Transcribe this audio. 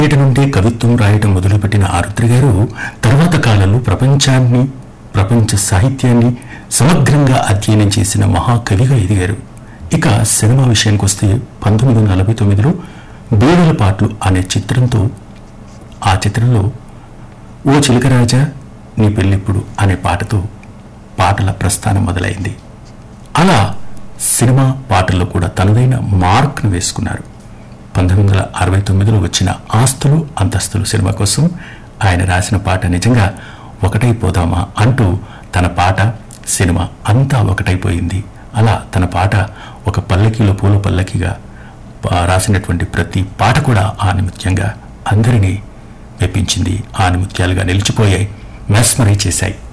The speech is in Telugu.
నేటి నుండి కవిత్వం రాయటం మొదలుపెట్టిన ఆరుద్ర గారు తర్వాత కాలంలో ప్రపంచాన్ని ప్రపంచ సాహిత్యాన్ని సమగ్రంగా అధ్యయనం చేసిన మహాకవిగా ఎదిగారు ఇక సినిమా విషయానికి వస్తే పంతొమ్మిది వందల నలభై తొమ్మిదిలో బేడల పాటలు అనే చిత్రంతో ఆ చిత్రంలో ఓ చిలకరాజా నీ పెళ్ళిప్పుడు అనే పాటతో పాటల ప్రస్థానం మొదలైంది అలా సినిమా పాటల్లో కూడా తనదైన మార్క్ను వేసుకున్నారు పంతొమ్మిది వందల అరవై తొమ్మిదిలో వచ్చిన ఆస్తులు అంతస్తులు సినిమా కోసం ఆయన రాసిన పాట నిజంగా ఒకటైపోదామా అంటూ తన పాట సినిమా అంతా ఒకటైపోయింది అలా తన పాట ఒక పల్లకీలో పూల పల్లకిగా పా- రాసినటువంటి ప్రతి పాట కూడా ఆనిముత్యంగా అందరినీ మెప్పించింది ఆనిముత్యాలుగా నిలిచిపోయాయి మెస్మరై చేశాయి